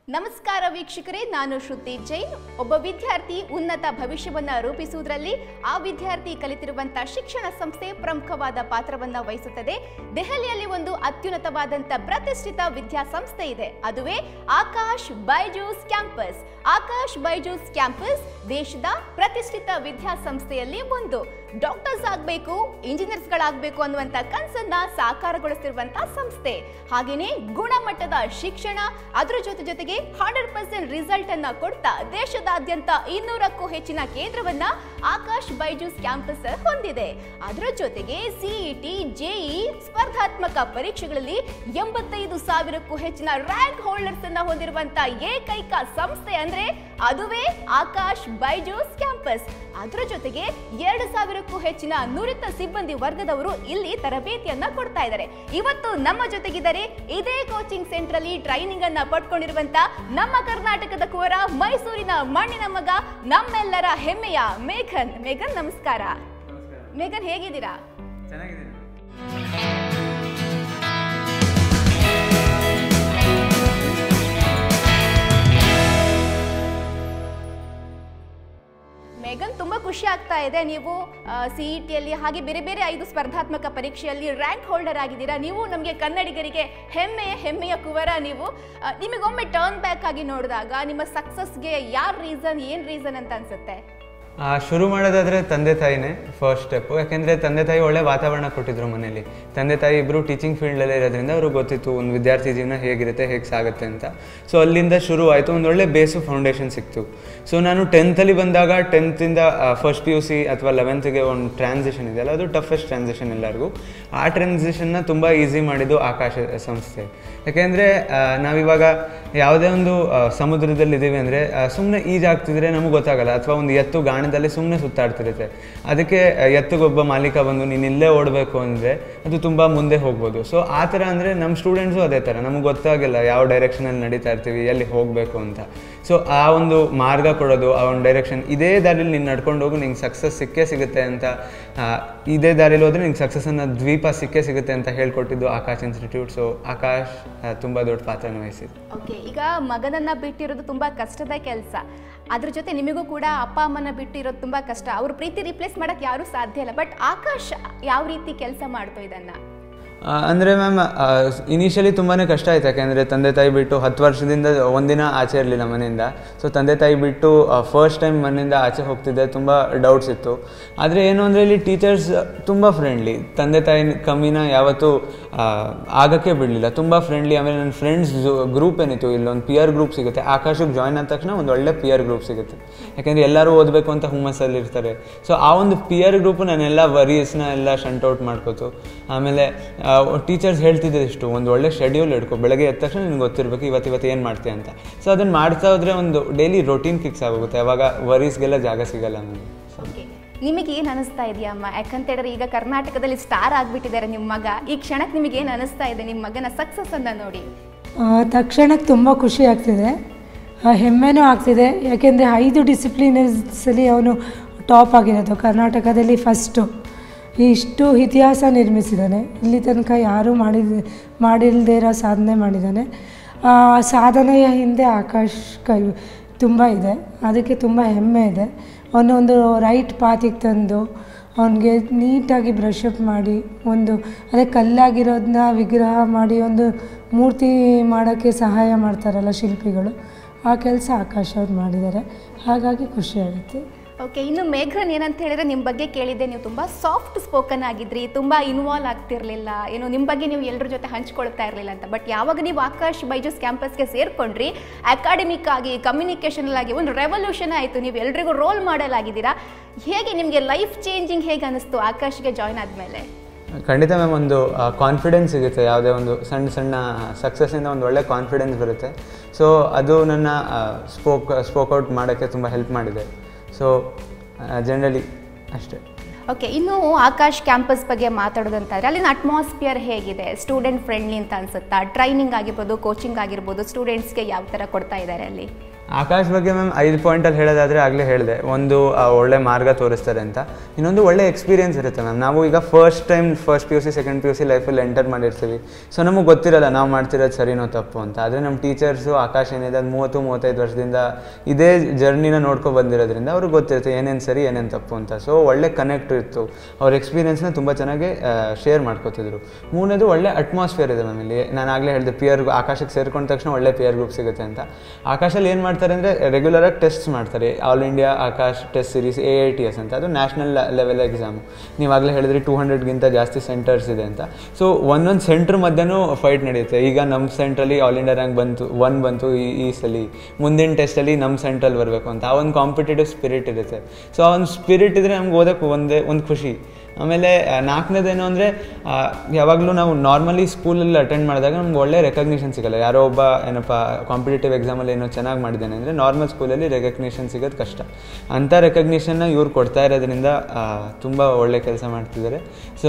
ನಮಸ್ಕಾರ ವೀಕ್ಷಕರೇ ನಾನು ಶ್ರುತಿ ಜೈನ್ ಒಬ್ಬ ವಿದ್ಯಾರ್ಥಿ ಉನ್ನತ ಭವಿಷ್ಯವನ್ನ ರೂಪಿಸುವುದರಲ್ಲಿ ಆ ವಿದ್ಯಾರ್ಥಿ ಕಲಿತಿರುವಂತಹ ಶಿಕ್ಷಣ ಸಂಸ್ಥೆ ಪ್ರಮುಖವಾದ ಪಾತ್ರವನ್ನ ವಹಿಸುತ್ತದೆ ದೆಹಲಿಯಲ್ಲಿ ಒಂದು ಅತ್ಯುನ್ನತವಾದಂತ ಪ್ರತಿಷ್ಠಿತ ವಿದ್ಯಾಸಂಸ್ಥೆ ಇದೆ ಅದುವೇ ಆಕಾಶ್ ಬೈಜೂಸ್ ಕ್ಯಾಂಪಸ್ ಆಕಾಶ್ ಬೈಜೂಸ್ ಕ್ಯಾಂಪಸ್ ದೇಶದ ಪ್ರತಿಷ್ಠಿತ ವಿದ್ಯಾಸಂಸ್ಥೆಯಲ್ಲಿ ಒಂದು ಡಾಕ್ಟರ್ಸ್ ಆಗಬೇಕು ಇಂಜಿನಿಯರ್ಸ್ಗಳಾಗಬೇಕು ಅನ್ನುವಂಥ ಕನಸನ್ನ ಸಾಕಾರಗೊಳಿಸ್ತಿರುವಂತಹ ಸಂಸ್ಥೆ ಹಾಗೇನೆ ಗುಣಮಟ್ಟದ ಶಿಕ್ಷಣ ಅದರ ಜೊತೆ ಜೊತೆಗೆ ಹಂಡ್ರೆಡ್ ಪರ್ಸೆಂಟ್ ರಿಸಲ್ಟ್ ಅನ್ನ ಕೊಡ್ತಾ ದೇಶದಾದ್ಯಂತ ಇನ್ನೂರಕ್ಕೂ ಹೆಚ್ಚಿನ ಕೇಂದ್ರವನ್ನ ಆಕಾಶ್ ಬೈಜೂಸ್ ಕ್ಯಾಂಪಸ್ ಹೊಂದಿದೆ ಅದರ ಜೊತೆಗೆ ಸಿಇಟಿ ಜೆಇ ಸ್ಪರ್ಧಾತ್ಮಕ ಪರೀಕ್ಷೆಗಳಲ್ಲಿ ಎಂಬತ್ತೈದು ಸಾವಿರಕ್ಕೂ ಹೆಚ್ಚಿನ ರ್ಯಾಂಕ್ ಹೋಲ್ಡರ್ಸ್ ಅನ್ನ ಹೊಂದಿರುವಂತ ಏಕೈಕ ಸಂಸ್ಥೆ ಅಂದ್ರೆ ಅದುವೇ ಆಕಾಶ್ ಬೈಜೂಸ್ ಕ್ಯಾಂಪಸ್ ಅದರ ಜೊತೆಗೆ ಎರಡು ಸಾವಿರಕ್ಕೂ ಹೆಚ್ಚಿನ ನುರಿತ ಸಿಬ್ಬಂದಿ ವರ್ಗದವರು ಇಲ್ಲಿ ತರಬೇತಿಯನ್ನ ಕೊಡ್ತಾ ಇದ್ದಾರೆ ಇವತ್ತು ನಮ್ಮ ಜೊತೆಗಿದ್ದಾರೆ ಇದೇ ಕೋಚಿಂಗ್ ಸೆಂಟರ್ ಅಲ್ಲಿ ಟ್ರೈನಿಂಗ್ ಅನ್ನ ಪಡ್ಕೊಂಡಿರುವಂತ ನಮ್ಮ ಕರ್ನಾಟಕದ ಕುವರ ಮೈಸೂರಿನ ಮಣ್ಣಿನ ಮಗ ನಮ್ಮೆಲ್ಲರ ಹೆಮ್ಮೆಯ ಮೇಘನ್ ಮೇಘನ್ ನಮಸ್ಕಾರ ನಮಸ್ಕಾರ ಮೇಘನ್ ಹೇಗಿದ್ದೀರಾ ಚೆನ್ನಾಗಿದ್ದೀನಿ ಮೇಘನ್ ತುಂಬಾ ಖುಷಿ ಆಗ್ತಾ ಇದೆ ನೀವು ಸಿ ಇ ಟಿಯಲ್ಲಿ ಹಾಗೆ ಬೇರೆ ಬೇರೆ ಐದು ಸ್ಪರ್ಧಾತ್ಮಕ ಪರೀಕ್ಷೆಯಲ್ಲಿ ರ್ಯಾಂಕ್ ಹೋಲ್ಡರ್ ಆಗಿದ್ದೀರಾ ನೀವು ನಮಗೆ ಕನ್ನಡಿಗರಿಗೆ ಹೆಮ್ಮೆಯ ಹೆಮ್ಮೆಯ ಕುವರ ನೀವು ಆ, ನಿಮಗೊಮ್ಮೆ ಟರ್ನ್ ಬ್ಯಾಕ್ ಆಗಿ ನೋಡಿದಾಗ ನಿಮ್ಮ ಸಕ್ಸಸ್ಗೆ ಯಾರ್ ರೀಸನ್ ಏನ್ ರೀಸನ್ ಅಂತ ಅನ್ಸುತ್ತೆ ಆ, ಶುರು ಮಾಡೋದಾದ್ರೆ ತಂದೆ ತಾಯಿನೇ ಫಸ್ಟ್ ಸ್ಟೆಪ್ಪು ಯಾಕೆಂದರೆ ತಂದೆ ತಾಯಿ ಒಳ್ಳೆ ವಾತಾವರಣ ಕೊಟ್ಟಿದ್ರು ಮನೇಲಿ ತಂದೆ ತಾಯಿ ಇಬ್ಬರು ಟೀಚಿಂಗ್ ಫೀಲ್ಡಲ್ಲೇ ಇರೋದ್ರಿಂದ ಅವ್ರಿಗೆ ಗೊತ್ತಿತ್ತು ಒಂದು ವಿದ್ಯಾರ್ಥಿ ಜೀವನ ಹೇಗಿರುತ್ತೆ ಹೇಗೆ ಸಾಗುತ್ತೆ ಅಂತ ಸೊ ಅಲ್ಲಿಂದ ಶುರು ಆಯಿತು ಒಂದು ಒಳ್ಳೆ ಬೇಸು ಫೌಂಡೇಶನ್ ಸಿಕ್ತು ಸೊ ನಾನು ಟೆಂತಲ್ಲಿ ಬಂದಾಗ ಟೆಂತಿಂದ ಫಸ್ಟ್ ಪಿ ಯು ಸಿ ಅಥವಾ ಲೆವೆಂತ್ಗೆ ಒಂದು ಟ್ರಾನ್ಸಿಷನ್ ಇದೆಯಲ್ಲ ಅದು ಟಫೆಸ್ಟ್ ಟ್ರಾನ್ಸಿಷನ್ ಎಲ್ಲರಿಗೂ ಆ ಟ್ರಾನ್ಸಿಷನ್ನ ತುಂಬ ಈಸಿ ಮಾಡಿದ್ದು ಆಕಾಶ ಸಂಸ್ಥೆ ಯಾಕೆಂದರೆ ನಾವಿವಾಗ ಯಾವುದೇ ಒಂದು ಆ, ಸಮುದ್ರದಲ್ಲಿ ಇದ್ದೀವಿ ಅಂದರೆ ಸುಮ್ಮನೆ ಈಜಾಗ್ತಿದ್ರೆ ನಮಗೆ ಗೊತ್ತಾಗಲ್ಲ ಅಥವಾ ಒಂದು ಎತ್ತು ಗಾಣದಲ್ಲಿ ಸುಮ್ಮನೆ ಸುತ್ತಾಡ್ತಿರುತ್ತೆ ಅದಕ್ಕೆ ಆ, ಎತ್ತಿಗೊಬ್ಬ ಮಾಲೀಕ ಬಂದು ನೀನು ಇಲ್ಲೇ ಓಡಬೇಕು ಅಂದರೆ ಅದು ತುಂಬ ಮುಂದೆ ಹೋಗ್ಬೋದು ಸೊ ಆ ಥರ ಅಂದರೆ ನಮ್ಮ ಸ್ಟೂಡೆಂಟ್ಸು ಅದೇ ಥರ ನಮಗೆ ಗೊತ್ತಾಗಿಲ್ಲ ಯಾವ ಡೈರೆಕ್ಷನಲ್ಲಿ ನಡೀತಾ ಇರ್ತೀವಿ ಎಲ್ಲಿ ಹೋಗಬೇಕು ಅಂತ ಸೊ ಆ ಒಂದು ಮಾರ್ಗ ಕೊಡೋದು ಆ ಒಂದು ಡೈರೆಕ್ಷನ್ ಇದೇ ದಾರಿಲಿ ನೀನು ನಡ್ಕೊಂಡು ಹೋಗು ನಿಂಗೆ ಸಕ್ಸಸ್ ಸಿಕ್ಕೇ ಸಿಗುತ್ತೆ ಅಂತ ಆ, ಇದೇ ದಾರಿಲಿ ಹೋದರೆ ನಿಂಗೆ ಸಕ್ಸಸ್ಸನ್ನು ದ್ವೀಪ ಸಿಕ್ಕೇ ಸಿಗುತ್ತೆ ಅಂತ ಹೇಳ್ಕೊಟ್ಟಿದ್ದು ಆಕಾಶ್ ಇನ್ಸ್ಟಿಟ್ಯೂಟ್ ಸೊ ಆಕಾಶ್ ತುಂಬ ದೊಡ್ಡ ಪಾತ್ರನ ವಹಿಸಿದ್ದು ಓಕೆ ಈಗ ಮಗನನ್ನ ಬಿಟ್ಟಿರೋದು ತುಂಬಾ ಕಷ್ಟದ ಕೆಲಸ ಅದ್ರ ಜೊತೆ ನಿಮಗೂ ಕೂಡ ಅಪ್ಪ ಅಮ್ಮನ ಬಿಟ್ಟಿರೋದು ತುಂಬಾ ಕಷ್ಟ ಅವ್ರ ಪ್ರೀತಿ ರಿಪ್ಲೇಸ್ ಮಾಡಕ್ ಯಾರು ಸಾಧ್ಯ ಇಲ್ಲ ಬಟ್ ಆಕಾಶ್ ಯಾವ ರೀತಿ ಕೆಲಸ ಮಾಡ್ತು ಇದನ್ನ ಅಂದರೆ ಮ್ಯಾಮ್ ಇನಿಷಿಯಲಿ ತುಂಬಾ ಕಷ್ಟ ಆಯ್ತು ಯಾಕೆಂದರೆ ತಂದೆ ತಾಯಿ ಬಿಟ್ಟು ಹತ್ತು ವರ್ಷದಿಂದ ಒಂದಿನ ಆಚೆ ಇರಲಿಲ್ಲ ಮನೆಯಿಂದ ಸೊ ತಂದೆ ತಾಯಿ ಬಿಟ್ಟು ಫಸ್ಟ್ ಟೈಮ್ ಮನೆಯಿಂದ ಆಚೆ ಹೋಗ್ತಿದ್ದೆ ತುಂಬ ಡೌಟ್ಸ್ ಇತ್ತು ಆದರೆ ಏನು ಅಂದರೆ ಇಲ್ಲಿ ಟೀಚರ್ಸ್ ತುಂಬ ಫ್ರೆಂಡ್ಲಿ ತಂದೆ ತಾಯಿ ಕಮ್ಮಿನ ಯಾವತ್ತೂ ಆ, ಆಗಕ್ಕೆ ಬಿಡಲಿಲ್ಲ ತುಂಬ ಫ್ರೆಂಡ್ಲಿ ಆಮೇಲೆ ನನ್ನ ಫ್ರೆಂಡ್ಸ್ ಗ್ರೂಪ್ ಏನಿತ್ತು ಇಲ್ಲೊಂದು ಪಿಯರ್ ಗ್ರೂಪ್ ಸಿಗುತ್ತೆ ಆಕಾಶಕ್ಕೆ ಜಾಯ್ನ್ ಆದ ತಕ್ಷಣ ಒಂದು ಒಳ್ಳೆ ಪಿಯರ್ ಗ್ರೂಪ್ ಸಿಗುತ್ತೆ ಯಾಕೆಂದರೆ ಎಲ್ಲರೂ ಓದಬೇಕು ಅಂತ ಹುಮ್ಮಸ್ಸಲ್ಲಿ ಇರ್ತಾರೆ ಸೊ ಆ ಒಂದು ಪಿಯರ್ ಗ್ರೂಪು ನಾನೆಲ್ಲ ವರೀಸ್ನ ಎಲ್ಲ ಶಂಟ್ ಔಟ್ ಮಾಡ್ಕೋತು ಆಮೇಲೆ ಟೀಚರ್ಸ್ ಹೇಳ್ತಿದ್ದೆ ಇಷ್ಟು ಒಂದು ಒಳ್ಳೆ ಶೆಡ್ಯೂಲ್ ಇಟ್ಕೊ ಬೆಳಗ್ಗೆ ಎದ್ದ ತಕ್ಷಣ ನಿನ್ಗೆ ಗೊತ್ತಿರಬೇಕು ಇವತ್ತು ಇವತ್ತು ಏನು ಮಾಡ್ತೀಯ ಅಂತ ಸೊ ಅದನ್ನು ಮಾಡ್ತಾ ಹೋದರೆ ಒಂದು ಡೈಲಿ ರೊಟೀನ್ ಫಿಕ್ಸ್ ಆಗೋಗುತ್ತೆ ಅವಾಗ ವರೀಸ್ಗೆಲ್ಲ ಜಾಗ ಸಿಗಲ್ಲ ನನಗೆ ಓಕೆ ನಿಮಗೆ ಏನು ಅನಿಸ್ತಾ ಇದೆಯಾ ಅಮ್ಮ ಯಾಕಂತ ಹೇಳಿದ್ರೆ ಈಗ ಕರ್ನಾಟಕದಲ್ಲಿ ಸ್ಟಾರ್ ಆಗ್ಬಿಟ್ಟಿದ್ದಾರೆ ನಿಮ್ಮ ಮಗ ಈ ಕ್ಷಣಕ್ಕೆ ನಿಮಗೆ ಏನು ಅನಿಸ್ತಾ ಇದೆ ನಿಮ್ಮ ಮಗನ ಸಕ್ಸಸ್ ಅನ್ನ ನೋಡಿ ಆ, ತಕ್ಷಣಕ್ಕೆ ತುಂಬ ಖುಷಿ ಆಗ್ತಿದೆ ಆ, ಹೆಮ್ಮೆನೂ ಆಗ್ತಿದೆ ಯಾಕೆಂದರೆ ಐದು ಡಿಸಿಪ್ಲಿನರ್ಸಲ್ಲಿ ಅವನು ಟಾಪ್ ಆಗಿರೋದು ಕರ್ನಾಟಕದಲ್ಲಿ ಫಸ್ಟು ಇಷ್ಟು ಇತಿಹಾಸ ನಿರ್ಮಿಸಿದ್ದಾನೆ ಇಲ್ಲಿ ತನಕ ಯಾರೂ ಮಾಡಿದ ಮಾಡಿಲ್ಲದೆ ಇರೋ ಸಾಧನೆ ಮಾಡಿದ್ದಾನೆ ಆ ಸಾಧನೆಯ ಹಿಂದೆ ಆಕಾಶ್ ಕೈ ತುಂಬ ಇದೆ ಅದಕ್ಕೆ ತುಂಬ ಹೆಮ್ಮೆ ಇದೆ ಅವನೊಂದು ರೈಟ್ ಪಾತಿಗೆ ತಂದು ಅವನಿಗೆ ನೀಟಾಗಿ ಬ್ರಷ್ ಅಪ್ ಮಾಡಿ ಒಂದು ಅದೇ ಕಲ್ಲಾಗಿರೋದನ್ನ ವಿಗ್ರಹ ಮಾಡಿ ಒಂದು ಮೂರ್ತಿ ಮಾಡೋಕ್ಕೆ ಸಹಾಯ ಮಾಡ್ತಾರಲ್ಲ ಶಿಲ್ಪಿಗಳು ಆ ಕೆಲಸ ಆಕಾಶ್ ಅವ್ರು ಮಾಡಿದ್ದಾರೆ ಹಾಗಾಗಿ ಖುಷಿ ಆಗುತ್ತೆ ಓಕೆ ಇನ್ನು ಮೇಘನ್ ಏನಂತ ಹೇಳಿದ್ರೆ ನಿಮ್ಮ ಬಗ್ಗೆ ಕೇಳಿದ್ದೆ ನೀವು ತುಂಬ ಸಾಫ್ಟ್ ಸ್ಪೋಕನ್ ಆಗಿದ್ರಿ ತುಂಬ ಇನ್ವಾಲ್ವ್ ಆಗ್ತಿರ್ಲಿಲ್ಲ ಏನು ನಿಮ್ಮ ಬಗ್ಗೆ ನೀವು ಎಲ್ಲರ ಜೊತೆ ಹಂಚ್ಕೊಳ್ತಾ ಇರಲಿಲ್ಲ ಅಂತ ಬಟ್ ಯಾವಾಗ ನೀವು ಆಕಾಶ್ ಬೈಜೂಸ್ ಕ್ಯಾಂಪಸ್ಗೆ ಸೇರ್ಕೊಂಡ್ರಿ ಅಕಾಡೆಮಿಕ್ ಆಗಿ ಕಮ್ಯುನಿಕೇಷನ್ ಆಗಿ ಒಂದು ರೆವಲ್ಯೂಷನ್ ಆಯಿತು ನೀವು ಎಲ್ರಿಗೂ ರೋಲ್ ಮಾಡೆಲ್ ಆಗಿದ್ದೀರಾ ಹೇಗೆ ನಿಮಗೆ ಲೈಫ್ ಚೇಂಜಿಂಗ್ ಹೇಗೆ ಅನಿಸ್ತು ಆಕಾಶ್ಗೆ ಜಾಯ್ನ್ ಆದಮೇಲೆ ಖಂಡಿತ ಮ್ಯಾಮ್ ಒಂದು ಕಾನ್ಫಿಡೆನ್ಸ್ ಸಿಗುತ್ತೆ ಯಾವುದೇ ಒಂದು ಸಣ್ಣ ಸಣ್ಣ ಸಕ್ಸಸ್ಸಿಂದ ಒಂದು ಒಳ್ಳೆ ಕಾನ್ಫಿಡೆನ್ಸ್ ಬರುತ್ತೆ ಸೊ ಅದು ನನ್ನ ಸ್ಪೋಕ್ ಸ್ಪೋಕೌಟ್ ಮಾಡೋಕ್ಕೆ ತುಂಬ ಹೆಲ್ಪ್ ಮಾಡಿದೆ ಸೊ ಜನರಲಿ ಅಷ್ಟೇ ಓಕೆ ಇನ್ನು ಆಕಾಶ್ ಕ್ಯಾಂಪಸ್ ಬಗ್ಗೆ ಮಾತಾಡೋದಂತಾದ್ರೆ ಅಲ್ಲಿನ ಅಟ್ಮಾಸ್ಫಿಯರ್ ಹೇಗಿದೆ ಸ್ಟೂಡೆಂಟ್ ಫ್ರೆಂಡ್ಲಿ ಅಂತ ಅನ್ಸುತ್ತಾ ಟ್ರೈನಿಂಗ್ ಆಗಿರ್ಬೋದು ಕೋಚಿಂಗ್ ಆಗಿರ್ಬೋದು ಸ್ಟೂಡೆಂಟ್ಸ್ಗೆ ಯಾವ ಥರ ಕೊಡ್ತಾ ಇದ್ದಾರೆ ಅಲ್ಲಿ ಆಕಾಶ್ ಬಗ್ಗೆ ಮ್ಯಾಮ್ ಐದು ಪಾಯಿಂಟಲ್ಲಿ ಹೇಳೋದಾದರೆ ಆಗಲೇ ಹೇಳಿದೆ ಒಂದು ಆ, ಒಳ್ಳೆ ಮಾರ್ಗ ತೋರಿಸ್ತಾರೆ ಅಂತ ಇನ್ನೊಂದು ಒಳ್ಳೆ ಎಕ್ಸ್ಪೀರಿಯನ್ಸ್ ಇರುತ್ತೆ ಮ್ಯಾಮ್ ನಾವು ಈಗ first time first P U C second P U C ಲೈಫಲ್ಲಿ ಎಂಟರ್ ಮಾಡಿರ್ತೀವಿ ಸೊ ನಮಗೆ ಗೊತ್ತಿರಲ್ಲ ನಾವು ಮಾಡ್ತಿರೋದು ಸರಿನೋ ತಪ್ಪು ಅಂತ ಆದರೆ ನಮ್ಮ ಟೀಚರ್ಸು ಆಕಾಶ್ ಏನಿದೆ ಅದು ಮೂವತ್ತು ಮೂವತ್ತೈದು ವರ್ಷದಿಂದ ಇದೇ ಜರ್ನಿನ ನೋಡ್ಕೊ ಬಂದಿರೋದ್ರಿಂದ ಅವ್ರಿಗೆ ಗೊತ್ತಿರುತ್ತೆ ಏನೇನು ಸರಿ ಏನೇನು ತಪ್ಪು ಅಂತ ಸೊ ಒಳ್ಳೆ ಕನೆಕ್ಟ್ ಇತ್ತು ಅವ್ರ ಎಕ್ಸ್ಪೀರಿಯನ್ಸ್ನ ತುಂಬ ಚೆನ್ನಾಗಿ ಶೇರ್ ಮಾಡ್ಕೋತಿದ್ರು ಮೂರನೇದು ಒಳ್ಳೆ ಅಟ್ಮಾಸ್ಫಿಯರ್ ಇದೆ ಮ್ಯಾಮ್ ಇಲ್ಲಿ ನಾನು ಆಗಲೇ ಹೇಳಿದೆ ಪಿಯರ್ ಆಕಾಶಕ್ಕೆ ಸೇರ್ಕೊಂಡ ತಕ್ಷಣ ಒಳ್ಳೆ ಪಿಯರ್ ಗ್ರೂಪ್ ಸಿಗುತ್ತೆ ಅಂತ ಆಕಾಶಲ್ಲಿ ಏನು ಮಾಡ್ತಾರೆ ಅಂದರೆ ರೆಗ್ಯುಲರಾಗಿ ಟೆಸ್ಟ್ ಮಾಡ್ತಾರೆ all India Aakash test series A I T S ಅಂತ ಅದು ನ್ಯಾಷನಲ್ ಲೆವೆಲ್ ಎಕ್ಸಾಮು ನೀವಾಗಲೇ ಹೇಳಿದ್ರಿ ಟೂ ಹಂಡ್ರೆಡ್ಗಿಂತ ಜಾಸ್ತಿ ಸೆಂಟರ್ಸ್ ಇದೆ ಅಂತ ಸೊ ಒಂದೊಂದು ಸೆಂಟ್ರ್ ಮಧ್ಯನೂ ಫೈಟ್ ನಡೆಯುತ್ತೆ ಈಗ ನಮ್ಮ ಸೆಂಟ್ರಲ್ಲಿ ಆಲ್ ಇಂಡಿಯಾ ರ್ಯಾಂಕ್ ಬಂತು ಒನ್ ಬಂತು ಈ ಈ ಸಲ ಮುಂದಿನ ಟೆಸ್ಟಲ್ಲಿ ನಮ್ಮ ಸೆಂಟ್ರಲ್ಲಿ ಬರಬೇಕು ಅಂತ ಆ ಒಂದು ಕಾಂಪಿಟೇಟಿವ್ ಸ್ಪಿರಿಟ್ ಇರುತ್ತೆ ಸೊ ಆ ಒಂದು ಸ್ಪಿರಿಟ್ ಇದ್ದರೆ ನಮ್ಗೆ ಓದೋಕ್ಕೆ ಒಂದೇ ಒಂದು ಖುಷಿ ಆಮೇಲೆ ಆ, ನಾಲ್ಕನೇದೇನು ಅಂದರೆ ಯಾವಾಗಲೂ ನಾವು ನಾರ್ಮಲಿ ಸ್ಕೂಲಲ್ಲಿ ಅಟೆಂಡ್ ಮಾಡಿದಾಗ ನಮ್ಗೆ ಒಳ್ಳೆ ರೆಕಗ್ನಿಷನ್ ಸಿಗಲ್ಲ ಯಾರೋ ಒಬ್ಬ ಏನಪ್ಪ ಕಾಂಪಿಟೇಟಿವ್ ಎಕ್ಸಾಮಲ್ಲಿ ಏನೋ ಚೆನ್ನಾಗಿ ಮಾಡಿದ್ದಾನೆ ಅಂದರೆ ನಾರ್ಮಲ್ ಸ್ಕೂಲಲ್ಲಿ ರೆಕಗ್ನಿಷನ್ ಸಿಗೋದು ಕಷ್ಟ ಅಂಥ ರೆಕಗ್ನಿಷನ್ನ ಇವ್ರು ಕೊಡ್ತಾ ಇರೋದ್ರಿಂದ ತುಂಬ ಒಳ್ಳೆ ಕೆಲಸ ಮಾಡ್ತಿದ್ದಾರೆ ಸೊ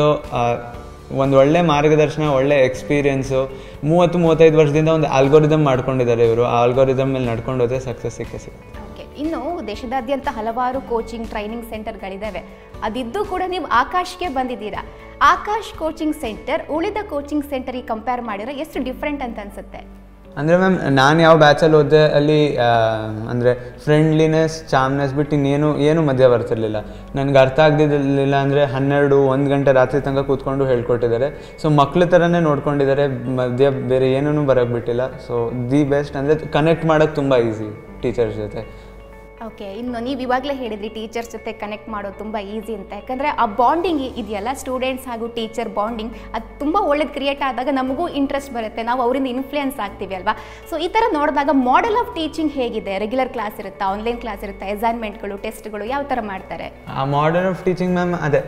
ಒಂದು ಒಳ್ಳೆ ಮಾರ್ಗದರ್ಶನ ಒಳ್ಳೆ ಎಕ್ಸ್ಪೀರಿಯೆನ್ಸು ಮೂವತ್ತು ಮೂವತ್ತೈದು ವರ್ಷದಿಂದ ಒಂದು ಆಲ್ಗೋರಿದಮ್ ಮಾಡ್ಕೊಂಡಿದ್ದಾರೆ ಇವರು ಆ ಆಲ್ಗೋರಿದಮ್ ಮೇಲೆ ನಡ್ಕೊಂಡು ಹೋದ್ರೆ ಸಕ್ಸಸ್ ಸಿಕ್ಕೇ ಸಿಗುತ್ತೆ ಓಕೆ ಇನ್ನು ದೇಶದಾದ್ಯಂತ ಹಲವಾರು ಕೋಚಿಂಗ್ ಟ್ರೈನಿಂಗ್ ಸೆಂಟರ್ಗಳಿದ್ದಾವೆ ಅದಿದ್ದು ಕೂಡ ನೀವು ಆಕಾಶ್ಗೆ ಬಂದಿದ್ದೀರಾ ಆಕಾಶ್ ಕೋಚಿಂಗ್ ಸೆಂಟರ್ ಉಳಿದ ಕೋಚಿಂಗ್ ಸೆಂಟರಿಗೆ ಕಂಪೇರ್ ಮಾಡಿದ್ರೆ ಎಷ್ಟು ಡಿಫ್ರೆಂಟ್ ಅಂತ ಅನ್ಸುತ್ತೆ ಅಂದರೆ ಮ್ಯಾಮ್ ನಾನು ಯಾವ ಬ್ಯಾಚಲ್ಲಿ ಓದಿದೆ ಅಲ್ಲಿ ಅಂದರೆ ಫ್ರೆಂಡ್ಲಿನೆಸ್ ಚಾಮ್ನೆಸ್ ಬಿಟ್ಟು ಇನ್ನೇನು ಏನು ಮಧ್ಯ ಬರ್ತಿರ್ಲಿಲ್ಲ ನನಗೆ ಅರ್ಥ ಆಗದಿರಲಿಲ್ಲ ಅಂದರೆ ಹನ್ನೆರಡು ಒಂದು ಗಂಟೆ ರಾತ್ರಿ ತನಕ ಕೂತ್ಕೊಂಡು ಹೇಳ್ಕೊಟ್ಟಿದ್ದಾರೆ ಸೊ ಮಕ್ಳ ಥರನೇ ನೋಡ್ಕೊಂಡಿದ್ದಾರೆ ಮಧ್ಯ ಬೇರೆ ಏನೂ ಬರೋಕ್ಕೆ ಬಿಟ್ಟಿಲ್ಲ ಸೊ ದಿ ಬೆಸ್ಟ್ ಅಂದರೆ ಕನೆಕ್ಟ್ ಮಾಡೋಕ್ಕೆ ತುಂಬ ಈಸಿ ಟೀಚರ್ಸ್ ಜೊತೆ ಓಕೆ ಇನ್ನು ನೀವು ಇವಾಗಲೇ ಹೇಳಿದ್ರಿ ಟೀಚರ್ಸ್ ಜೊತೆ ಕನೆಕ್ಟ್ ಮಾಡೋದು ತುಂಬ ಈಸಿ ಅಂತ ಯಾಕಂದರೆ ಆ ಬಾಂಡಿಂಗ್ ಇದೆಯಲ್ಲ ಸ್ಟೂಡೆಂಟ್ಸ್ ಹಾಗೂ ಟೀಚರ್ ಬಾಂಡಿಂಗ್ ಅದು ತುಂಬ ಒಳ್ಳೇದು ಕ್ರಿಯೇಟ್ ಆದಾಗ ನಮಗೂ ಇಂಟ್ರೆಸ್ಟ್ ಬರುತ್ತೆ ನಾವು ಅವರಿಂದ ಇನ್ಫ್ಲುಯೆನ್ಸ್ ಆಗ್ತೀವಿ ಅಲ್ವಾ ಸೊ ಈ ಥರ ನೋಡಿದಾಗ ಮಾಡೆಲ್ ಆಫ್ ಟೀಚಿಂಗ್ ಹೇಗಿದೆ ರೆಗ್ಯುಲರ್ ಕ್ಲಾಸ್ ಇರುತ್ತಾ ಆನ್ಲೈನ್ ಕ್ಲಾಸ್ ಇರುತ್ತಾ ಅಸೈನ್ಮೆಂಟ್ಗಳು ಟೆಸ್ಟ್ಗಳು ಯಾವ ಥರ ಮಾಡ್ತಾರೆ ಆ ಮಾಡರ್ನ್ ಆಫ್ ಟೀಚಿಂಗ್ ಮ್ಯಾಮ್ ಅದೇ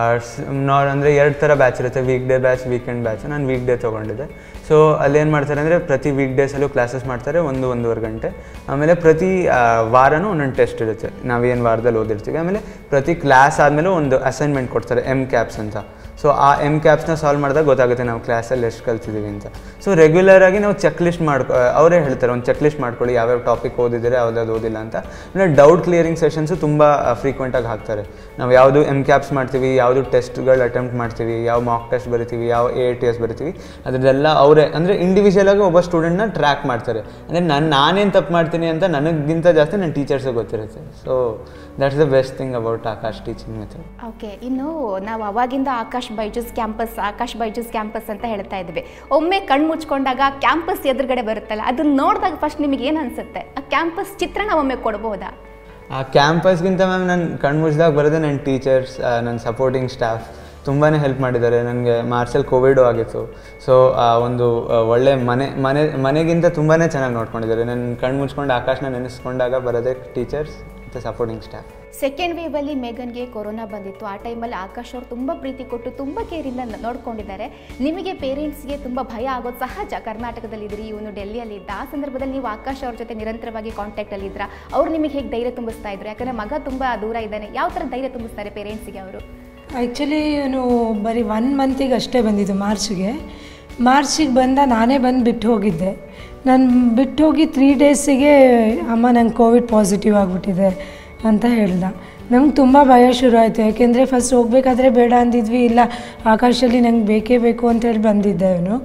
ನಾರ್ ಅಂದರೆ ಎರಡು ಥರ ಬ್ಯಾಚ್ ಇರುತ್ತೆ week day batch weekend batch ನಾನು ವೀಕ್ ಡೇ ತೊಗೊಂಡಿದ್ದೆ ಸೊ ಅಲ್ಲೇನು ಮಾಡ್ತಾರೆ ಅಂದರೆ ಪ್ರತಿ ವೀಕ್ ಡೇಸಲ್ಲೂ ಕ್ಲಾಸಸ್ ಮಾಡ್ತಾರೆ ಒಂದು ಒಂದೂವರೆ ಗಂಟೆ ಆಮೇಲೆ ಪ್ರತಿ ಆ, ವಾರನೂ ಒಂದೊಂದು ಟೆಸ್ಟ್ ಇರುತ್ತೆ ನಾವೇನು ವಾರದಲ್ಲಿ ಓದಿರ್ತೀವಿ ಆಮೇಲೆ ಪ್ರತಿ ಕ್ಲಾಸ್ ಆದಮೇಲೂ ಒಂದು ಅಸೈನ್ಮೆಂಟ್ ಕೊಡ್ತಾರೆ ಎಮ್ ಕ್ಯಾಪ್ಸ್ ಅಂತ ಸೊ ಆ ಎಮ್ ಕ್ಯಾಪ್ಸ್ನ ಸಾಲ್ವ್ ಮಾಡಿದಾಗ ಗೊತ್ತಾಗುತ್ತೆ ನಾವು ಕ್ಲಾಸಲ್ಲಿ ಎಷ್ಟು ಕಲ್ತಿದ್ದೀವಿ ಅಂತ ಸೊ ರೆಗ್ಯುಲರ್ ಆಗಿ ನಾವು ಚೆಕ್ ಲಿಸ್ಟ್ ಮಾಡ್ಕೊ ಅವರೇ ಹೇಳ್ತಾರೆ ಒಂದು ಚೆಕ್ ಲಿಸ್ಟ್ ಮಾಡ್ಕೊಳ್ಳಿ ಯಾವ್ಯಾವ ಟಾಪಿಕ್ ಓದಿದ್ದೀರಾ ಯಾವ್ದಾವ್ದು ಓದಿಲ್ಲ ಅಂತ ಅಂದರೆ ಡೌಟ್ ಕ್ಲಿಯರಿಂಗ್ ಸೆಷನ್ಸು ತುಂಬ ಫ್ರೀಕ್ವೆಂಟಾಗಿ ಹಾಕ್ತಾರೆ ನಾವು ಯಾವುದು ಎಮ್ ಕ್ಯಾಪ್ಸ್ ಮಾಡ್ತೀವಿ ಯಾವುದು ಟೆಸ್ಟ್ಗಳು ಅಟೆಂಪ್ಟ್ ಮಾಡ್ತೀವಿ ಯಾವ ಮಾಕ್ ಟೆಸ್ಟ್ ಬರಿತೀವಿ ಯಾವ ಎ ಟಿ ಎಸ್ ಬರಿತೀವಿ ಅದರದೆಲ್ಲ ಅವರೇ ಅಂದರೆ ಇಂಡಿವಿಜುವಲ್ ಆಗಿ ಒಬ್ಬ ಸ್ಟೂಡೆಂಟ್ನ ಟ್ರ್ಯಾಕ್ ಮಾಡ್ತಾರೆ ಅಂದರೆ ನಾನು ನಾನೇನು ತಪ್ಪು ಮಾಡ್ತೀನಿ ಅಂತ ನನಗಿಂತ ಜಾಸ್ತಿ ನನ್ನ ಟೀಚರ್ಸಿಗೆ ಗೊತ್ತಿರುತ್ತೆ so that's the best thing about Aakash teaching method okay ಇನ್ನು ನಾವು ಅವಾಗಿಂದ ಆಕಾಶ್ ಬೈಜೂಸ್ ಕ್ಯಾಂಪಸ್ ಆಕಾಶ್ ಬೈಜೂಸ್ ಕ್ಯಾಂಪಸ್ ಅಂತ ಹೇಳ್ತಾ ಇದ್ವಿ ಒಮ್ಮೆ ಕಣ್ಣು ಮುಚ್ಕೊಂಡಾಗ ಕ್ಯಾಂಪಸ್ ಎದುರುಗಡೆ ಬರುತ್ತಲ್ಲ ಅದನ್ನ ನೋಡಿದಾಗ ಫಸ್ಟ್ ನಿಮಗೆ ಏನು ಅನ್ಸುತ್ತೆ ಆ ಕ್ಯಾಂಪಸ್ ಚಿತ್ರಣ ಒಮ್ಮೆ ಕೊಡ್ಬೋದಾ ಆ ಕ್ಯಾಂಪಸ್ಗಿಂತ ಮ್ಯಾಮ್ ನಾನು ಕಣ್ಣು ಮುಚ್ಚಿದಾಗ ಬರೋದೇ ನನ್ನ ಟೀಚರ್ಸ್ ನನ್ನ ಸಪೋರ್ಟಿಂಗ್ ಸ್ಟಾಫ್ ತುಂಬಾ ಹೆಲ್ಪ್ ಮಾಡಿದ್ದಾರೆ ನನಗೆ ಮಾರ್ಚಲ್ಲಿ ಕೋವಿಡು ಆಗಿತ್ತು ಸೊ ಒಂದು ಆ, ಒಳ್ಳೆ ಮನೆ ಮನೆ ಮನೆಗಿಂತ ತುಂಬಾ ಚೆನ್ನಾಗಿ ನೋಡ್ಕೊಂಡಿದ್ದಾರೆ ನನ್ನ ಕಣ್ಣು ಮುಚ್ಕೊಂಡು ಆಕಾಶನ ನೆನೆಸ್ಕೊಂಡಾಗ ಬರೋದೇ ಟೀಚರ್ಸ್ ಮತ್ತು ಸಪೋರ್ಟಿಂಗ್ ಸ್ಟಾಫ್ ಸೆಕೆಂಡ್ ವೇವಲ್ಲಿ ಮೇಘನ್ಗೆ ಕೊರೋನಾ ಬಂದಿತ್ತು ಆ ಟೈಮಲ್ಲಿ ಆಕಾಶ್ ಅವರು ತುಂಬ ಪ್ರೀತಿ ಕೊಟ್ಟು ತುಂಬ ಕೇರಿಂದ ನ- ನೋಡ್ಕೊಂಡಿದ್ದಾರೆ ನಿಮಗೆ ಪೇರೆಂಟ್ಸ್ಗೆ ತುಂಬ ಭಯ ಆಗೋದು ಸಹಜ ಕರ್ನಾಟಕದಲ್ಲಿದ್ದೀರಿ ಇವನು ಡೆಲ್ಲಿಯಲ್ಲಿದ್ದ ಆ ಸಂದರ್ಭದಲ್ಲಿ ನೀವು ಆಕಾಶ್ ಅವ್ರ ಜೊತೆ ನಿರಂತರವಾಗಿ ಕಾಂಟ್ಯಾಕ್ಟಲ್ಲಿ ಇದ್ರ ಅವ್ರು ನಿಮಗೆ ಹೇಗೆ ಧೈರ್ಯ ತುಂಬಿಸ್ತಾ ಇದ್ರು ಯಾಕಂದರೆ ಮಗ ತುಂಬ ದೂರ ಇದ್ದಾನೆ ಯಾವ ಥರ ಧೈರ್ಯ ತುಂಬಿಸ್ತಾರೆ ಪೇರೆಂಟ್ಸ್ಗೆ ಅವರು ಆ್ಯಕ್ಚುಲಿ ಇವನು ಬರೀ ಒನ್ ಮಂತಿಗೆ ಅಷ್ಟೇ ಬಂದಿದ್ದು ಮಾರ್ಚ್ಗೆ ಮಾರ್ಚಿಗೆ ಬಂದ ನಾನೇ ಬಂದು ಬಿಟ್ಟು ಹೋಗಿದ್ದೆ ನಾನು ಬಿಟ್ಟು ಹೋಗಿ ತ್ರೀ ಡೇಸಿಗೆ ಅಮ್ಮ ನಂಗೆ ಕೋವಿಡ್ ಪಾಸಿಟಿವ್ ಆಗಿಬಿಟ್ಟಿದೆ ಅಂತ ಹೇಳ್ದ ನಮ್ಗೆ ತುಂಬ ಭಯ ಶುರು ಆಯಿತು ಯಾಕೆಂದರೆ ಫಸ್ಟ್ ಹೋಗಬೇಕಾದ್ರೆ ಬೇಡ ಅಂದಿದ್ವಿ ಇಲ್ಲ ಆಕಾಶಲ್ಲಿ ನಂಗೆ ಬೇಕೇ ಬೇಕು ಅಂತೇಳಿ ಬಂದಿದ್ದೆ ಅವನು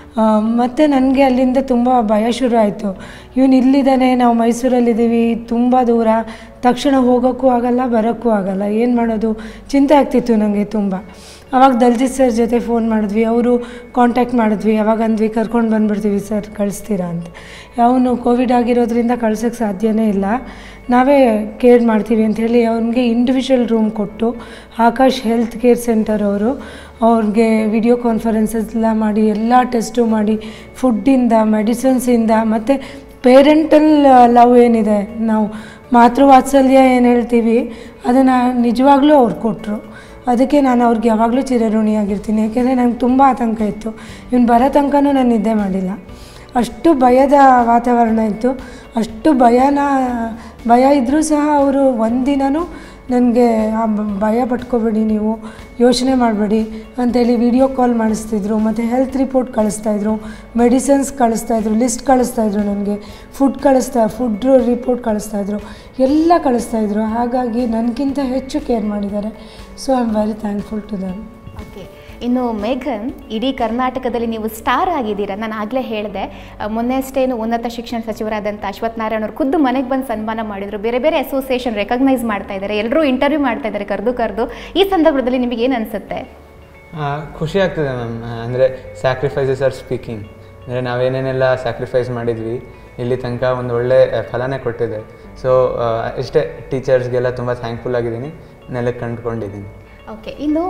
ಮತ್ತು ನನಗೆ ಅಲ್ಲಿಂದ ತುಂಬ ಭಯ ಶುರು ಆಯಿತು ಇವನು ಇಲ್ಲಿದ್ದಾನೆ ನಾವು ಮೈಸೂರಲ್ಲಿದ್ದೀವಿ ತುಂಬ ದೂರ ತಕ್ಷಣ ಹೋಗೋಕ್ಕೂ ಆಗಲ್ಲ ಬರೋಕ್ಕೂ ಆಗಲ್ಲ ಏನು ಮಾಡೋದು ಚಿಂತೆ ಆಗ್ತಿತ್ತು ನನಗೆ ತುಂಬ ಅವಾಗ ದಲ್ಜಿತ್ ಸರ್ ಜೊತೆ ಫೋನ್ ಮಾಡಿದ್ವಿ ಅವರು ಕಾಂಟ್ಯಾಕ್ಟ್ ಮಾಡಿದ್ವಿ ಅವಾಗ ಅಂದ್ವಿ ಕರ್ಕೊಂಡು ಬಂದುಬಿಡ್ತೀವಿ ಸರ್ ಕಳಿಸ್ತೀರಾ ಅಂತ ಅವನು ಕೋವಿಡ್ ಆಗಿರೋದ್ರಿಂದ ಕಳ್ಸೋಕ್ಕೆ ಸಾಧ್ಯನೇ ಇಲ್ಲ ನಾವೇ ಕೇರ್ ಮಾಡ್ತೀವಿ ಅಂತ ಹೇಳಿ ಅವನಿಗೆ ಇಂಡಿವಿಜುವಲ್ ರೂಮ್ ಕೊಟ್ಟು ಆಕಾಶ್ ಹೆಲ್ತ್ ಕೇರ್ ಸೆಂಟರ್ ಅವರು ಅವ್ರಿಗೆ ವಿಡಿಯೋ ಕಾನ್ಫರೆನ್ಸಸ್ ಎಲ್ಲ ಮಾಡಿ ಎಲ್ಲ ಟೆಸ್ಟು ಮಾಡಿ ಫುಡ್ಡಿಂದ ಮೆಡಿಸಿನ್ಸಿಂದ ಮತ್ತು ಪೇರೆಂಟಲ್ ಲವ್ ಏನಿದೆ ನಾವು ಮಾತೃವಾತ್ಸಲ್ಯ ಏನು ಹೇಳ್ತೀವಿ ಅದನ್ನು ನಿಜವಾಗ್ಲೂ ಅವ್ರು ಕೊಟ್ಟರು ಅದಕ್ಕೆ ನಾನು ಅವ್ರಿಗೆ ಯಾವಾಗಲೂ ಚಿರಋಣಿಯಾಗಿರ್ತೀನಿ ಯಾಕೆಂದರೆ ನಂಗೆ ತುಂಬ ಆತಂಕ ಇತ್ತು ಇವ್ನು ಬರೋ ತನಕನೂ ನಾನು ನಿದ್ದೆ ಮಾಡಿಲ್ಲ ಅಷ್ಟು ಭಯದ ವಾತಾವರಣ ಇತ್ತು ಅಷ್ಟು ಭಯನ ಭಯ ಇದ್ದರೂ ಸಹ ಅವರು ಒಂದಿನನೂ ನನಗೆ ಆ ಬ- ಭಯ ಪಟ್ಕೋಬೇಡಿ ನೀವು ಯೋಚನೆ ಮಾಡಬೇಡಿ ಅಂತೇಳಿ ವಿಡಿಯೋ ಕಾಲ್ ಮಾಡಿಸ್ತಿದ್ರು ಮತ್ತು ಹೆಲ್ತ್ ರಿಪೋರ್ಟ್ ಕಳಿಸ್ತಾಯಿದ್ರು ಮೆಡಿಸಿನ್ಸ್ ಕಳಿಸ್ತಾಯಿದ್ರು ಲಿಸ್ಟ್ ಕಳಿಸ್ತಾಯಿದ್ರು ನನಗೆ ಫುಡ್ ಕಳಿಸ್ತಾ ಫುಡ್ ರಿಪೋರ್ಟ್ ಕಳಿಸ್ತಾಯಿದ್ರು ಎಲ್ಲ ಕಳಿಸ್ತಾಯಿದ್ರು ಹಾಗಾಗಿ ನನಗಿಂತ ಹೆಚ್ಚು ಕೇರ್ ಮಾಡಿದ್ದಾರೆ so I am very thankful to them okay ಇನ್ನು ಮೇಘನ್ ಇಡೀ ಕರ್ನಾಟಕದಲ್ಲಿ ನೀವು ಸ್ಟಾರ್ ಆಗಿದ್ದೀರಾ ನಾನು ಆಗಲೇ ಹೇಳಿದೆ ಆ, ಮೊನ್ನೆ ಅಷ್ಟೇನು ಉನ್ನತ ಶಿಕ್ಷಣ ಸಚಿವರಾದಂಥ ಅಶ್ವಥ್ ನಾರಾಯಣ ಅವರು ಖುದ್ದು ಮನೆಗೆ ಬಂದು ಸನ್ಮಾನ ಮಾಡಿದರು ಬೇರೆ ಬೇರೆ ಅಸೋಸಿಯೇಷನ್ ರೆಕಗ್ನೈಸ್ ಮಾಡ್ತಾ ಇದ್ದಾರೆ ಎಲ್ಲರೂ ಇಂಟರ್ವ್ಯೂ ಮಾಡ್ತಾ ಇದ್ದಾರೆ ಕರೆದು ಕರೆದು ಈ ಸಂದರ್ಭದಲ್ಲಿ ನಿಮಗೆ ಏನು ಅನಿಸುತ್ತೆ ಆ, ಖುಷಿ ಆಗ್ತದೆ ಮ್ಯಾಮ್ ಅಂದರೆ ಸ್ಯಾಕ್ರಿಫೈಸಸ್ ಆರ್ ಸ್ಪೀಕಿಂಗ್ ಅಂದರೆ ನಾವೇನೇನೆಲ್ಲ ಸ್ಯಾಕ್ರಿಫೈಸ್ ಮಾಡಿದ್ವಿ ಇಲ್ಲಿ ತನಕ ಒಂದು ಒಳ್ಳೆ ಆ, ಫಲನೇ ಕೊಟ್ಟಿದೆ ಸೊ ಇಷ್ಟೇ ಟೀಚರ್ಸ್ಗೆಲ್ಲ ತುಂಬ ಥ್ಯಾಂಕ್ಫುಲ್ ಆಗಿದ್ದೀನಿ ನೆಲಕ್ಕೆ ಕಂಡುಕೊಂಡಿದ್ದೀನಿ ಓಕೆ ಇನ್ನು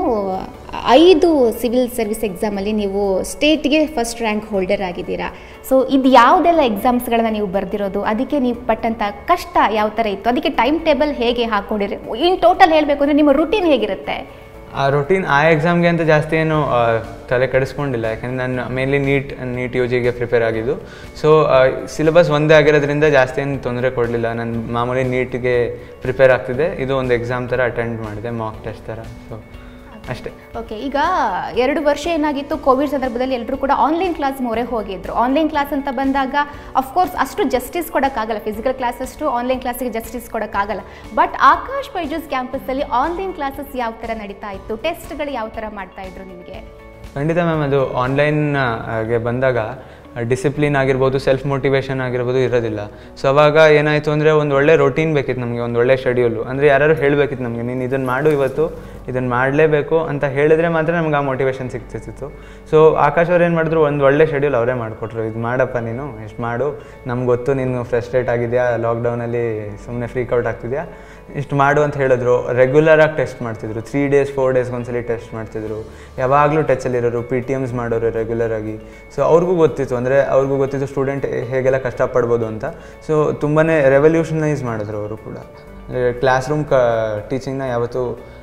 ಐದು ಸಿವಿಲ್ ಸರ್ವಿಸ್ ಎಕ್ಸಾಮಲ್ಲಿ ನೀವು ಸ್ಟೇಟ್ಗೆ ಫಸ್ಟ್ ರ್ಯಾಂಕ್ ಹೋಲ್ಡರ್ ಆಗಿದ್ದೀರಾ ಸೊ ಇದು ಯಾವುದೆಲ್ಲ ಎಕ್ಸಾಮ್ಸ್ಗಳನ್ನ ನೀವು ಬರೆದಿರೋದು ಅದಕ್ಕೆ ನೀವು ಪಟ್ಟಂಥ ಕಷ್ಟ ಯಾವ ಥರ ಇತ್ತು ಅದಕ್ಕೆ ಟೈಮ್ ಟೇಬಲ್ ಹೇಗೆ ಹಾಕ್ಕೊಂಡಿರಿ ಇನ್ ಟೋಟಲ್ ಹೇಳಬೇಕು ಅಂದರೆ ನಿಮ್ಮ ರುಟೀನ್ ಹೇಗಿರುತ್ತೆ ಆ ರೊಟೀನ್ ಆ ಎಕ್ಸಾಮ್ಗೆ ಅಂತ ಜಾಸ್ತಿ ಏನು ಆ, ತಲೆ ಕೆಡಿಸ್ಕೊಂಡಿಲ್ಲ ಯಾಕಂದರೆ ನಾನು ಮೇನ್ಲಿ ನೀಟ್ ನೀಟ್ ಯು ಜಿಗೆ ಪ್ರಿಪೇರ್ ಆಗಿದ್ದು ಸೊ ಸಿಲೆಬಸ್ ಒಂದೇ ಆಗಿರೋದ್ರಿಂದ ಜಾಸ್ತಿ ಏನು ತೊಂದರೆ ಕೊಡಲಿಲ್ಲ ನಾನು ಮಾಮೂಲಿ ನೀಟ್ಗೆ ಪ್ರಿಪೇರ್ ಆಗ್ತಿದ್ದೆ ಇದು ಒಂದು ಎಕ್ಸಾಮ್ ಥರ ಅಟೆಂಡ್ ಮಾಡಿದೆ ಮಾಕ್ ಟೆಸ್ಟ್ ಥರ ಸೊ ಅಷ್ಟೇ ಓಕೆ ಈಗ ಎರಡು ವರ್ಷ ಏನಾಗಿತ್ತು ಕೋವಿಡ್ ಸಂದರ್ಭದಲ್ಲಿ ಎಲ್ಲರೂ ಕೂಡ ಆನ್ಲೈನ್ ಕ್ಲಾಸ್ ಮೊರೆ ಹೋಗಿದ್ರು ಆನ್ಲೈನ್ ಕ್ಲಾಸ್ ಅಂತ ಬಂದಾಗ ಅಫ್ಕೋರ್ಸ್ ಅಷ್ಟು ಜಸ್ಟಿಸ್ ಕೊಡೋಕ್ಕಾಗಲ್ಲ ಫಿಸಿಕಲ್ ಕ್ಲಾಸಸ್ಟು ಆನ್ಲೈನ್ ಕ್ಲಾಸಿಗೆ ಜಸ್ಟಿಸ್ ಕೊಡೋಕ್ಕಾಗಲ್ಲ ಬಟ್ ಆಕಾಶ್ ಬೈಜೂಸ್ ಕ್ಯಾಂಪಸ್ಸಲ್ಲಿ ಆನ್ಲೈನ್ ಕ್ಲಾಸಸ್ ಯಾವ ಥರ ನಡೀತಾ ಇತ್ತು ಟೆಸ್ಟ್ಗಳು ಯಾವ ಥರ ಮಾಡ್ತಾ ಇದ್ರು ನಿಮಗೆ ಖಂಡಿತ ಮ್ಯಾಮ್ ಅದು ಆನ್ಲೈನ್ ಗೆ ಬಂದಾಗ ಡಿಸಿಪ್ಲಿನ್ ಆಗಿರ್ಬೋದು ಸೆಲ್ಫ್ ಮೋಟಿವೇಶನ್ ಆಗಿರ್ಬೋದು ಇರೋದಿಲ್ಲ ಸೊ ಅವಾಗ ಏನಾಯಿತು ಅಂದರೆ ಒಂದು ಒಳ್ಳೆ ರೊಟೀನ್ ಬೇಕಿತ್ತು ನಮಗೆ ಒಂದು ಒಳ್ಳೆ ಶೆಡ್ಯೂಲು ಅಂದರೆ ಯಾರು ಹೇಳಬೇಕಿತ್ತು ನಮಗೆ ನೀನು ಇದನ್ನು ಮಾಡು ಇವತ್ತು ಇದನ್ನು ಮಾಡಲೇಬೇಕು ಅಂತ ಹೇಳಿದ್ರೆ ಮಾತ್ರ ನಮ್ಗೆ ಆ ಮೋಟಿವೇಶನ್ ಸಿಗ್ತಿತ್ತು ಸೊ ಆಕಾಶ್ ಅವ್ರು ಏನು ಮಾಡಿದ್ರು ಒಂದು ಒಳ್ಳೆ ಶೆಡ್ಯೂಲ್ ಅವರೇ ಮಾಡಿಕೊಟ್ರು ಇದು ಮಾಡಪ್ಪ ನೀನು ಎಷ್ಟು ಮಾಡು ನಮ್ಗೆ ಗೊತ್ತು ನೀನು ಫ್ರಸ್ಟ್ರೇಟ್ ಆಗಿದೆಯಾ ಲಾಕ್ಡೌನಲ್ಲಿ ಸುಮ್ಮನೆ ಫ್ರೀಕೌಟ್ ಆಗ್ತಿದ್ಯಾ ಇಷ್ಟು ಮಾಡು ಅಂತ ಹೇಳಿದ್ರು ರೆಗ್ಯುಲರಾಗಿ ಟೆಸ್ಟ್ ಮಾಡ್ತಿದ್ರು ತ್ರೀ ಡೇಸ್ ಫೋರ್ ಡೇಸ್ಗೆ ಒಂದ್ಸಲಿ ಟೆಸ್ಟ್ ಮಾಡ್ತಿದ್ರು ಯಾವಾಗಲೂ ಟಚಲ್ಲಿರೋರು ಪಿ ಟಿ ಎಮ್ಸ್ ಮಾಡೋರು ರೆಗ್ಯುಲರಾಗಿ ಸೊ ಅವ್ರಿಗೂ ಗೊತ್ತಿತ್ತು ಅಂದರೆ ಅವ್ರಿಗೂ ಗೊತ್ತಿತ್ತು ಸ್ಟೂಡೆಂಟ್ ಹೇಗೆಲ್ಲ ಕಷ್ಟಪಡ್ಬೋದು ಅಂತ ಸೊ ತುಂಬಾ ರೆವಲ್ಯೂಷನೈಸ್ ಮಾಡಿದ್ರು ಅವರು ಕೂಡ ಅಂದರೆ ಕ್ಲಾಸ್ ರೂಮ್ ಕ ಟೀಚಿಂಗ್ನ ಯಾವತ್ತೂ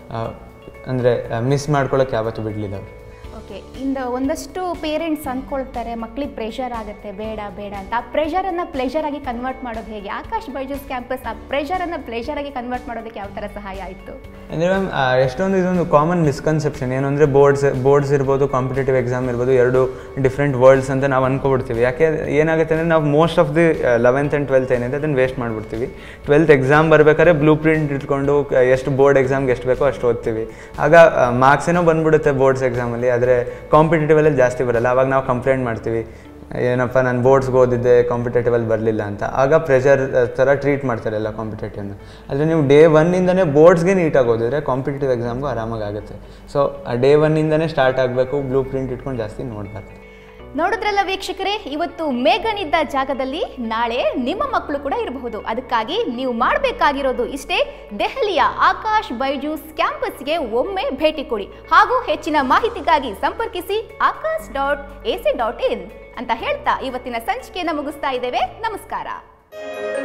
ಅಂದರೆ ಮಿಸ್ ಮಾಡ್ಕೊಳ್ಳೋಕೆ ಯಾವತ್ತೂ ಬಿಡಲಿಲ್ಲ ಅವರು ಓಕೆ ಇಂದ ಒಂದಷ್ಟು ಪೇರೆಂಟ್ಸ್ ಅಂದ್ಕೊಳ್ತಾರೆ ಮಕ್ಳಿಗೆ ಪ್ರೆಷರ್ ಆಗುತ್ತೆ ಬೇಡ ಬೇಡ ಅಂತ ಆ ಪ್ರೆಷರನ್ನು ಪ್ಲೆಷರ್ ಆಗಿ ಕನ್ವರ್ಟ್ ಮಾಡೋದು ಹೇಗೆ ಆಕಾಶ್ ಬೈಜೂಸ್ ಕ್ಯಾಂಪಸ್ ಆ ಪ್ರೆಷರನ್ನು ಪ್ಲೆಷರ್ ಆಗಿ ಕನ್ವರ್ಟ್ ಮಾಡೋದಕ್ಕೆ ಯಾವ ಥರ ಸಹಾಯ ಆಯಿತು ಅಂದರೆ ಮ್ಯಾಮ್ ಎಷ್ಟೊಂದು ಇದೊಂದು ಕಾಮನ್ ಮಿಸ್ಕನ್ಸೆಪ್ಷನ್ ಏನು ಅಂದರೆ ಬೋರ್ಡ್ಸ್ ಬೋರ್ಡ್ಸ್ ಇರ್ಬೋದು ಕಾಂಪಿಟೇಟಿವ್ ಎಕ್ಸಾಮ್ ಇರ್ಬೋದು ಎರಡು ಡಿಫ್ರೆಂಟ್ ವರ್ಲ್ಡ್ಸ್ ಅಂತ ನಾವು ಅನ್ಕೊಬಿಡ್ತೀವಿ ಯಾಕೆ ಏನಾಗುತ್ತೆ ಅಂದರೆ ನಾವು most of the eleventh and twelfth ಏನಿದೆ ಅದನ್ನು ವೇಸ್ಟ್ ಮಾಡಿಬಿಡ್ತೀವಿ ಟ್ವೆಲ್ತ್ ಎಕ್ಸಾಮ್ ಬರ್ಬೇಕಾದ್ರೆ ಬ್ಲೂ ಪ್ರಿಂಟ್ ಇಟ್ಕೊಂಡು ಕ- ಎಷ್ಟು ಬೋರ್ಡ್ ಎಕ್ಸಾಮ್ಗೆ ಎಷ್ಟು ಬೇಕೋ ಅಷ್ಟು ಓದ್ತೀವಿ ಆಗ ಮಾರ್ಕ್ಸ್ ಏನೋ ಬಂದ್ಬಿಡುತ್ತೆ ಬೋರ್ಡ್ಸ್ ಎಕ್ಸಾಮಲ್ಲಿ ಆದರೆ ಕಾಂಪಿಟೇಟಿವಲ್ಲಿ ಜಾಸ್ತಿ ಬರಲ್ಲ ಆವಾಗ ನಾವು ಕಂಪ್ಲೇಂಟ್ ಮಾಡ್ತೀವಿ ಏನಪ್ಪ ನಾನು ಬೋರ್ಡ್ಸ್ಗೆ ಓದಿದ್ದೆ ಕಾಂಪಿಟೇಟಿವಲ್ಲಿ ಬರಲಿಲ್ಲ ಅಂತ ಆಗ ಪ್ರೆಷರ್ ಥರ ಟ್ರೀಟ್ ಮಾಡ್ತಾರೆ ಎಲ್ಲ ಕಾಂಪಿಟೇಟಿವ್ನ ಆದರೆ ನೀವು ಡೇ ಒನ್ನಿಂದನೇ ಬೋರ್ಡ್ಸ್ಗೆ ನೀಟಾಗಿ ಓದಿದ್ರೆ ಕಾಂಪಿಟೇಟಿವ್ ಎಕ್ಸಾಮ್ಗೂ ಆರಾಮಾಗಿ ಆಗುತ್ತೆ ಸೊ ಆ ಡೇ ಒನ್ನಿಂದನೇ ಸ್ಟಾರ್ಟ್ ಆಗಬೇಕು ಬ್ಲೂ ಪ್ರಿಂಟ್ ಇಟ್ಕೊಂಡು ಜಾಸ್ತಿ ನೋಡಬಾರ್ದು ನೋಡಿದ್ರಲ್ಲ ವೀಕ್ಷಕರೇ ಇವತ್ತು ಮೇಘನ್ ಇದ್ದ ಜಾಗದಲ್ಲಿ ನಾಳೆ ನಿಮ್ಮ ಮಕ್ಕಳು ಕೂಡ ಇರಬಹುದು ಅದಕ್ಕಾಗಿ ನೀವು ಮಾಡಬೇಕಾಗಿರೋದು ಇಷ್ಟೇ ದೆಹಲಿಯ ಆಕಾಶ್ ಬೈಜೂಸ್ ಕ್ಯಾಂಪಸ್ಗೆ ಒಮ್ಮೆ ಭೇಟಿ ಕೊಡಿ ಹಾಗೂ ಹೆಚ್ಚಿನ ಮಾಹಿತಿಗಾಗಿ ಸಂಪರ್ಕಿಸಿ Aakash dot A C dot in ಅಂತ ಹೇಳ್ತಾ ಇವತ್ತಿನ ಸಂಚಿಕೆಯನ್ನು ಮುಗಿಸ್ತಾ ಇದ್ದೇವೆ ನಮಸ್ಕಾರ